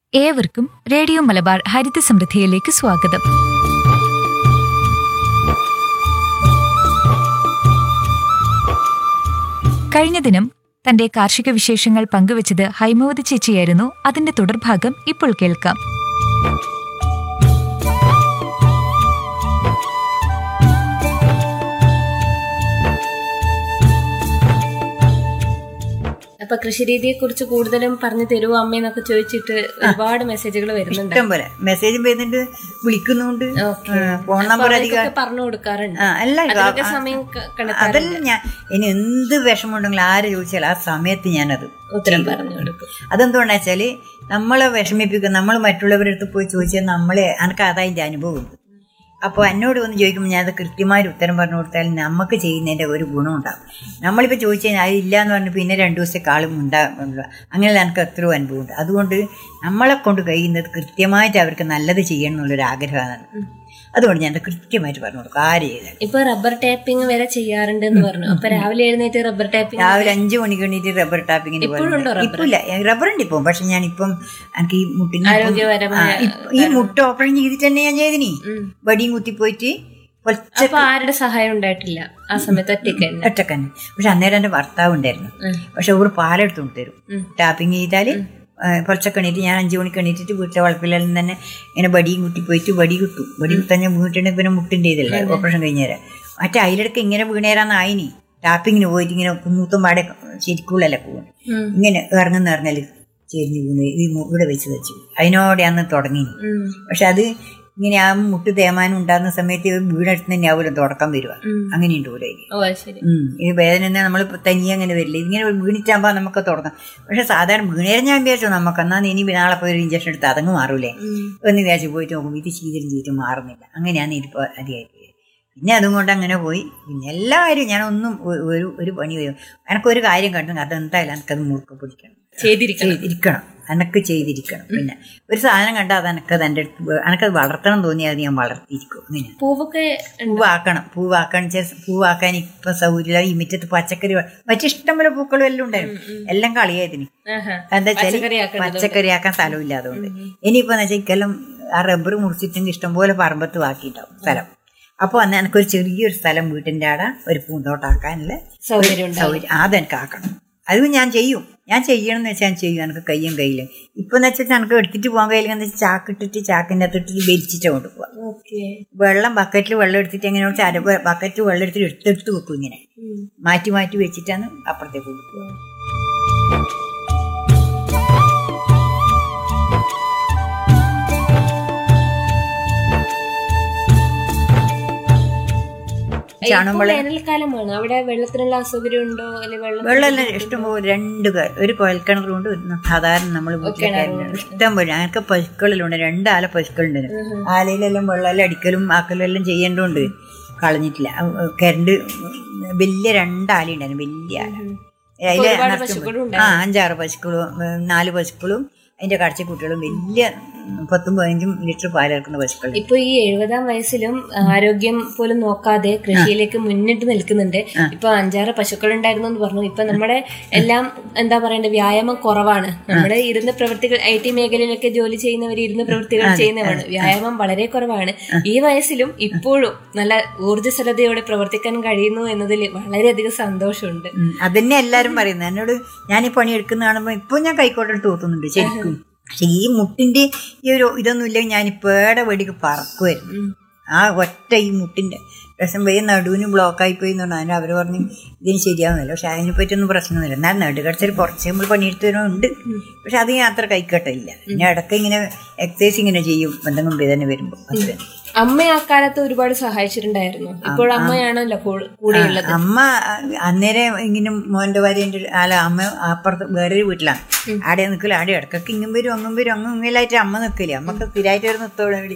ഏവർക്കും റേഡിയോ മലബാർ ഹരിത സമൃദ്ധിയിലേക്ക് സ്വാഗതം കഴിഞ്ഞ ദിനം തന്റെ കാർഷിക വിശേഷങ്ങൾ പങ്കുവച്ചത് ഹൈമവതി ചേച്ചിയായിരുന്നു അതിന്റെ തുടർഭാഗം ഇപ്പോൾ കേൾക്കാം അപ്പൊ കൃഷിരീതിയെ കുറിച്ച് കൂടുതലും പറഞ്ഞു തരുമോ അമ്മയെന്നൊക്കെ ചോദിച്ചിട്ട് ഒരുപാട് മെസ്സേജുകൾ വരുന്നുണ്ട് ഇഷ്ടം പോലെ മെസ്സേജും വരുന്നുണ്ട് വിളിക്കുന്നുണ്ട് ഓക്കേ. ഫോൺ അപ്പൊ നമ്പർ അവർക്കൊക്കെ അധികം പറഞ്ഞു കൊടുക്കാറുണ്ട് ആ, അല്ല അതിനൊക്കെ ആ, സമയം ക- അതല്ല കണ്ടെത്താറുണ്ട് ഞാൻ ഇനി എന്ത് വിഷമമുണ്ടെങ്കിലും ആര് ചോദിച്ചാൽ ആ സമയത്ത് ഞാനത് ഉത്തരം പറഞ്ഞു കൊടുക്കും അതെന്തുകൊണ്ടാ വെച്ചാല് നമ്മളെ വിഷമിപ്പിക്കും നമ്മൾ മറ്റുള്ളവരുടെ അടുത്ത് പോയി ചോദിച്ചാൽ നമ്മളെ എനിക്ക് അതതിൻ്റെ അനുഭവമുണ്ട് അപ്പോൾ എന്നോട് വന്ന് ചോദിക്കുമ്പോൾ ഞാൻ അത് കൃത്യമായ ഒരു ഉത്തരം പറഞ്ഞു കൊടുത്താൽ നമുക്ക് ചെയ്യുന്നതിൻ്റെ ഒരു ഗുണം ഉണ്ടാകും നമ്മളിപ്പോൾ ചോദിച്ചു കഴിഞ്ഞാൽ അതില്ല എന്ന് പറഞ്ഞ് പിന്നെ രണ്ട് ദിവസത്തെ കാളും ഉണ്ടാകുള്ളൂ അങ്ങനെയുള്ള എനിക്ക് എത്രയോ അനുഭവമുണ്ട് അതുകൊണ്ട് നമ്മളെ കൊണ്ട് കഴിയുന്നത് കൃത്യമായിട്ട് അവർക്ക് നല്ലത് ചെയ്യണം എന്നുള്ളൊരു ആഗ്രഹമാണ് അതുകൊണ്ട് ഞാൻ അത് കൃത്യമായിട്ട് പറഞ്ഞു കൊടുക്കും ആര് ചെയ്താൽ ഇപ്പൊ റബ്ബർ ടാപ്പിംഗ് വരെ ചെയ്യാറുണ്ട് എന്ന് പറഞ്ഞു അപ്പൊ രാവിലെ എഴുന്നേറ്റ് റബ്ബർ ടാപ്പിംഗ് രാവിലെ അഞ്ചു മണിക്ക് വേണ്ടിയിട്ട് റബ്ബർ ടാപ്പിങ്ങിന് ഇപ്പോഴും ഉണ്ടോ റബ്ബർ? ഇപ്പില്ല റബ്ബർ ഉണ്ട് ഇപ്പം പക്ഷെ ഞാൻ ഇപ്പം എനിക്ക് ഈ മുട്ടിന് ഇപ്പം- ആരോഗ്യപരമായ ആ, ഇപ്പ- ഈ മുട്ട ഓപ്പറേഷൻ ചെയ്തിട്ട് തന്നെ ഞാൻ ചെയ്തിനി വടിയും കുത്തിപ്പോയിട്ട് പൊച്ച അപ്പൊ ആരുടെ സഹായം ഉണ്ടായിട്ടില്ല ആ സമയത്ത് ഒറ്റയ്ക്ക് തന്നെ ഒറ്റക്കന്നെ പക്ഷെ അന്നേരം എൻ്റെ ഭർത്താവ് ഉണ്ടായിരുന്നു പക്ഷെ ഒരു പാലെടുത്തുകൊണ്ട് തരും ടാപ്പിങ് ചെയ്താൽ കുറച്ചൊക്കെ എണീറ്റ് ഞാൻ അഞ്ചു മണിക്ക് എണീറ്റിട്ട് വീട്ടിലെ വളപ്പിലെല്ലാം തന്നെ ഇങ്ങനെ ബടിയും കുത്തി പോയിട്ട് ബടി കിട്ടും ബടി കുത്താൻ ഞാൻ വീട്ടിൽ പിന്നെ മുട്ടിൻ്റെ ഇതല്ലേ ഓപ്പറേഷൻ കഴിഞ്ഞേരം മറ്റേ അതിലിടക്ക് ഇങ്ങനെ വീണേരാന്ന് ആയിനി ടാപ്പിങ്ങിന് പോയിട്ട് ഇങ്ങനെ കുന്നൂത്തും പാടെ ശരിക്കുള്ളല്ല പോകും ഉം. ഇങ്ങനെ ഇറങ്ങുന്ന ഇറങ്ങൽ ചെരിഞ്ഞ് വീണ് ഈ മു- ഇവിടെ വെച്ച് വെച്ചു അതിനോടെ അന്ന് തുടങ്ങി ഉം. പക്ഷെ അത് ഇങ്ങനെ ആ മുട്ട് തേമാനം ഉണ്ടാകുന്ന സമയത്ത് വീടെടുത്ത് തന്നെ ആവുമല്ലോ തുടക്കം വരിക ഉം. അങ്ങനെയുണ്ട് ഇവിടെ ഓ അത് ശരി ഉം. ഈ വേദന തന്നെ നമ്മൾ തനിയെ അങ്ങനെ വരില്ല ഇങ്ങനെ വീണിട്ടാകുമ്പോൾ നമുക്ക് തുടങ്ങാം പക്ഷെ സാധാരണ വീണേരം ഞാൻ വിചാരിച്ചു നമുക്ക് എന്നാൽ ഇനി നാളെ പോയി ഒരു ഇഞ്ചക്ഷൻ എടുത്ത് അതങ്ങ് മാറൂലേ ഉം. എന്ന് വിചാരിച്ച് പോയിട്ട് നോക്കുമ്പോൾ ഇത് ചെയ്തിട്ട് ചെയ്തിട്ട് മാറുന്നില്ല അങ്ങനെയാണ് ഇതിപ്പോൾ അധികമായിട്ട് പിന്നെ അതും കൊണ്ട് അങ്ങനെ പോയി പിന്നെ എല്ലാ കാര്യവും ഞാനൊന്നും ഒ- ഒരു ഒരു പണി വരും എനക്കൊരു കാര്യം കണ്ടു അതെന്തായാലും എനിക്കത് മുറുക്കെ പിടിക്കണം ചെയ്തിരിക്കണം ചെയ്തിരിക്കണം എനക്ക് ചെയ്തിരിക്കണം പിന്നെ ഒരു സാധനം കണ്ടാൽ അത് എനക്കത് എൻ്റെ അടുത്ത് വേ- എനക്കത് വളർത്തണം തോന്നിയാൽ അത് ഞാൻ വളർത്തിയിരിക്കും അങ്ങനെ പൂവൊക്കെ പൂവാക്കണം പൂവാക്കണം വെച്ചാൽ പൂവാക്കാൻ ഇപ്പൊ സൗകര്യമില്ല ഈ മുറ്റത്ത് പച്ചക്കറി വ- മറ്റിഷ്ടം പോലെ പൂക്കളും എല്ലാം ഉണ്ടായിരുന്നു എല്ലാം കളിയായതിന് ആഹാ. എന്താ വെച്ചാൽ പച്ചക്കറിയാക്കണത് പച്ചക്കറി ആക്കാൻ സ്ഥലമില്ല അതുകൊണ്ട് ഇനിയിപ്പോ എന്ന് വെച്ചാൽ ഇക്കെല്ലാം ആ റബ്ബർ മുറിച്ചിട്ടെങ്കിൽ ഇഷ്ടംപോലെ പറമ്പത്ത് ബാക്കിയിട്ടുണ്ടാവും സ്ഥലം അപ്പോൾ അന്ന് എനിക്കൊരു ചെറിയൊരു സ്ഥലം വീട്ടിൻ്റെ ആടെ ഒരു പൂന്തോട്ടാക്കാനുള്ള സൗകര്യം ഉണ്ടാവും സൗകര്യം അതെനിക്ക് ആക്കണം അത് ഞാൻ ചെയ്യും ഞാൻ ചെയ്യണം എന്ന് വെച്ചാൽ ഞാൻ ചെയ്യും എനിക്ക് കയ്യും കയ്യിലും ഇപ്പൊ എന്ന് വെച്ചാൽ എനിക്ക് എടുത്തിട്ട് പോകാൻ കഴിയില്ല എന്ന് വെച്ചാൽ ചാക്കിട്ടിട്ട് ചാക്കിൻ്റെ അകത്തിട്ട് വലിച്ചിട്ട് കൊണ്ട് പോവാം ഓക്കെ വെള്ളം ബക്കറ്റിൽ വെള്ളം എടുത്തിട്ട് എങ്ങനെ വെച്ചാൽ അര ബക്കറ്റിൽ വെള്ളം എടുത്തിട്ട് എടുത്തെടുത്ത് വെക്കും ഇങ്ങനെ മാറ്റി മാറ്റി വെച്ചിട്ടാണ് അപ്പുറത്തേക്ക് കൊടുക്കുക ചാണകം വെള്ളം വേനൽക്കാലമാണ് അവിടെ വെള്ളത്തിനുള്ള അസൗകര്യം ഉണ്ടോ അല്ലെങ്കിൽ വെള്ളം വെള്ളമെല്ലാം ഇഷ്ടംപോലെ രണ്ട് ക- ഒരു കുഴൽക്കിണറുണ്ട് ഒരു സാധാരണ നമ്മൾ വീട്ടിലൊക്കെ ഇഷ്ടം പോലെ ഞങ്ങൾക്ക് പശുക്കളിലുണ്ട് രണ്ട് ആല പശുക്കളുണ്ട് ആലയിലെല്ലാം വെള്ളമെല്ലാം അടിക്കലും ആക്കലും എല്ലാം ചെയ്യേണ്ടതുണ്ട് കളഞ്ഞിട്ടില്ല അഹ് കരണ്ട് വലിയ രണ്ടാല ഉണ്ടായിരുന്നു വലിയ ആല അതിലെ ഒരുപാട് നഷ്ടം പശുക്കളും പോയി. ആ അഞ്ചാറ് പശുക്കളും ഉം, നാല് പശുക്കളും അതിന്റെ കാഴ്ചക്കുട്ടികളും വലിയ ഉം, പത്തും പതിനഞ്ചും ലിറ്റർ പാലിറക്കുന്ന പശുക്കൾ ഇപ്പൊ ഈ എഴുപതാം വയസ്സിലും ആരോഗ്യം പോലും നോക്കാതെ കൃഷിയിലേക്ക് മുന്നിട്ട് നിൽക്കുന്നുണ്ട് ഇപ്പൊ അഞ്ചാറ് പശുക്കൾ ഉണ്ടായിരുന്നു എന്ന് പറഞ്ഞു ഇപ്പൊ നമ്മുടെ എല്ലാം എന്താ പറയണ്ടേ വ്യായാമം കുറവാണ് നമ്മുടെ ഇരുന്ന് പ്രവൃത്തികൾ ഐ ടി മേഖലയിലൊക്കെ ജോലി ചെയ്യുന്നവർ ഇരുന്ന് പ്രവൃത്തികൾ ചെയ്യുന്നവരാണ് വ്യായാമം വളരെ കുറവാണ് ഈ വയസ്സിലും ഇപ്പോഴും നല്ല ഊർജ്ജസ്വലതയോടെ പ്രവർത്തിക്കാൻ കഴിയുന്നു എന്നതിൽ വളരെയധികം സന്തോഷമുണ്ട് ഉം, അതന്നെ എല്ലാരും പറയുന്നത് എന്നോട് ഞാൻ ഈ പണി എടുക്കുന്ന കാണുമ്പോൾ ഇപ്പൊ ഞാൻ കൈക്കോട്ടെടുത്ത് തോന്നുന്നുണ്ട് ശരിക്കും പക്ഷെ ഈ മുട്ടിന്റെ ഈ ഒരു ഇതൊന്നും ഇല്ലെങ്കിൽ ഞാൻ ഇപ്പോടെ വെടിക്ക് പറക്കുമായിരുന്നു ആ ഒറ്റ ഈ മുട്ടിന്റെ രസം പോയി നടുവിന് ബ്ലോക്കായി പോയി എന്ന് പറഞ്ഞാൽ അവർ പറഞ്ഞു ഇതിന് ശരിയാവുന്നില്ല പക്ഷെ അതിനെ പറ്റിയൊന്നും പ്രശ്നമൊന്നുമില്ല എന്നാൽ നടുകടച്ചൊരു കുറച്ച് നമ്മൾ പണിയെടുത്ത് വരുന്നുണ്ട് പക്ഷെ അത് ഞാൻ അത്ര കൈക്കട്ടില്ല പിന്നെ ഇടയ്ക്ക് ഇങ്ങനെ എക്സസൈസ് ഇങ്ങനെ ചെയ്യും എന്തെങ്കിലും വേദന വരുമ്പോൾ അത് അമ്മ ആ കാലത്ത് ഒരുപാട് സഹായിച്ചിട്ടുണ്ടായിരുന്നു ഇപ്പോൾ അമ്മയാണല്ലോ കൂ- കൂടെയുള്ളത് അമ്മ അ- അന്നേരം ഇങ്ങനെ മോന്റെ ഭാര്യ അല്ല അമ്മ അപ്പുറത്ത് വേറൊരു വീട്ടിലാണ് ആടെ നിൽക്കില്ല ആടെ ഇടക്കൊക്കെ ഇങ്ങും വരും അങ്ങും വരും അങ്ങും ഇങ്ങലായിട്ട് അമ്മ നിൽക്കില്ല അമ്മക്ക് സ്ഥിരമായിട്ട് ഒരു നിർത്തോളം